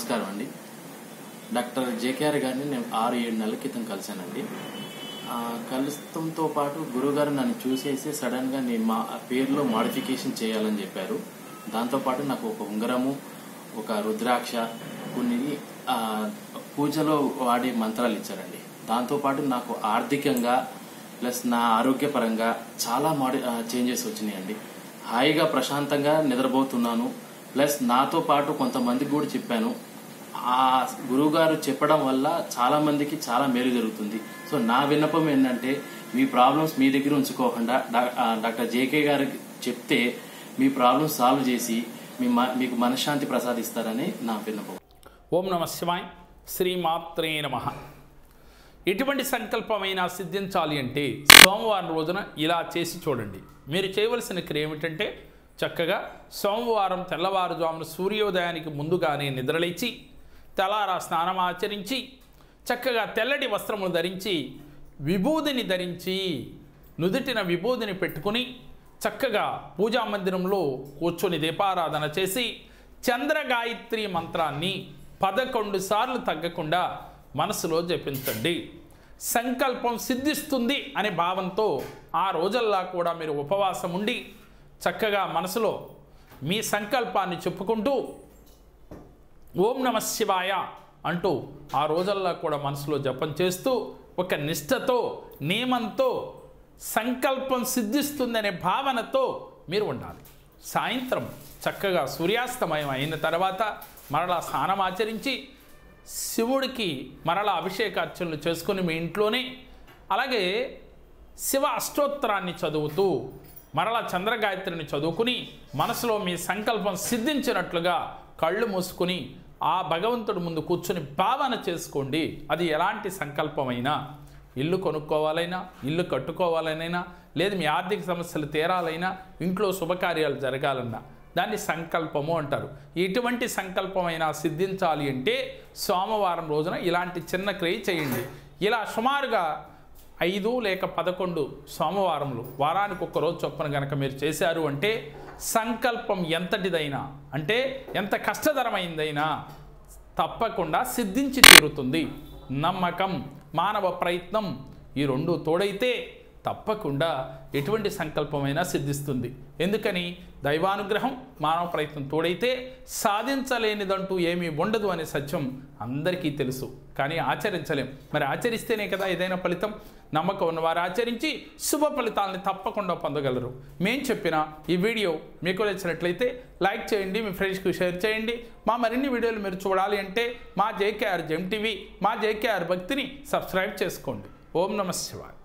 నమస్కారం అండి doctor JKR గారిని నేను ఆరు ఏడు నెలల క్రితం కలిశానండి ఆ, కలుస్తంతో పాటు గురుగారు నన్ను చూసేసి సడన్గా నేను మా పేరులో మాడిఫికేషన్ చేయాలని చెప్పారు దాంతోపాటు నాకు ఒక ఉంగరము ఒక రుద్రాక్ష కొన్ని ఆ, పూజలో వాడే మంత్రాలు ఇచ్చారండి దాంతోపాటు నాకు ఆర్థికంగా ప్లస్ నా ఆరోగ్యపరంగా చాలా మాడి చేంజెస్ వచ్చినాయండి హాయిగా ప్రశాంతంగా నిద్రపోతున్నాను ప్లస్ నాతో పాటు కొంతమందికి కూడా చెప్పాను ఆ గురువుగారు చెప్పడం వల్ల చాలా మందికి చాలా మేలు జరుగుతుంది సో నా విన్నపం ఏంటంటే మీ ప్రాబ్లమ్స్ మీ దగ్గర ఉంచుకోకుండా డా- ఆ, డాక్టర్ జేకే గారికి చెప్తే మీ ప్రాబ్లమ్స్ సాల్వ్ చేసి మీ మ- మీకు మనశ్శాంతి ప్రసాదిస్తారని నా విన్నపం ఓం నమ శివాయ్ శ్రీమాత్రే నమ ఎటువంటి సంకల్పమైనా సిద్ధించాలి అంటే సోమవారం రోజున ఇలా చేసి చూడండి మీరు చేయవలసిన క్రియ ఏమిటంటే చక్కగా సోమవారం తెల్లవారుజామున సూర్యోదయానికి ముందుగానే నిద్రలేచి తెల్లారా స్నానం ఆచరించి చక్కగా తెల్లటి వస్త్రములు ధరించి విభూదిని ధరించి నుదుటిన విభూదిని పెట్టుకుని చక్కగా పూజా మందిరంలో కూర్చొని దీపారాధన చేసి చంద్రగాయత్రి మంత్రాన్ని పదకొండు సార్లు తగ్గకుండా మనసులో జపించండి సంకల్పం సిద్ధిస్తుంది అనే భావంతో ఆ రోజల్లా కూడా మీరు ఉపవాసం ఉండి చక్కగా మనసులో మీ సంకల్పాన్ని చెప్పుకుంటూ ఓం నమ శివాయ అంటూ ఆ రోజల్లా కూడా మనసులో జపం చేస్తూ ఒక నిష్ఠతో నియమంతో సంకల్పం సిద్ధిస్తుందనే భావనతో మీరు ఉండాలి సాయంత్రం చక్కగా సూర్యాస్తమయం అయిన తర్వాత మరలా స్నానం ఆచరించి శివుడికి మరలా అభిషేకార్చనలు చేసుకుని మీ ఇంట్లోనే అలాగే శివ అష్టోత్తరాన్ని చదువుతూ మరలా చంద్రగాయత్రిని చదువుకుని మనసులో మీ సంకల్పం సిద్ధించినట్లుగా కళ్ళు మూసుకుని ఆ భగవంతుడి ముందు కూర్చుని భావన చేసుకోండి అది ఎలాంటి సంకల్పమైనా ఇల్లు కొనుక్కోవాలైనా ఇల్లు కట్టుకోవాలనైనా లేదు మీ ఆర్థిక సమస్యలు తీరాలైనా ఇంట్లో శుభకార్యాలు జరగాలన్నా దాన్ని సంకల్పము అంటారు ఎటువంటి సంకల్పమైనా సిద్ధించాలి అంటే సోమవారం రోజున ఇలాంటి చిన్న క్రియ చేయండి ఇలా సుమారుగా ఐదు లేక పదకొండు సోమవారములు వారానికి ఒక్క రోజు చొప్పున గనక మీరు చేశారు అంటే సంకల్పం ఎంతటిదైనా అంటే ఎంత కష్టతరమైందైనా తప్పకుండా సిద్ధించి తీరుతుంది నమ్మకం మానవ ప్రయత్నం ఈ రెండు తోడైతే తప్పకుండా ఎటువంటి సంకల్పమైనా సిద్ధిస్తుంది ఎందుకని దైవానుగ్రహం మానవ ప్రయత్నం తోడైతే సాధించలేనిదంటూ ఏమీ ఉండదు అనే సత్యం అందరికీ తెలుసు కానీ ఆచరించలేం మరి ఆచరిస్తేనే కదా ఏదైనా ఫలితం నమ్మకం ఉన్నవారు ఆచరించి శుభ ఫలితాలని తప్పకుండా పొందగలరు మేం చెప్పిన ఈ వీడియో మీకు నచ్చినట్లయితే లైక్ చేయండి మీ ఫ్రెండ్స్కి షేర్ చేయండి మా మరిన్ని వీడియోలు మీరు చూడాలి అంటే మా జేకేఆర్ జెమ్ టీవీ మా జేకేఆర్ భక్తిని సబ్స్క్రైబ్ చేసుకోండి ఓం నమ శివాయ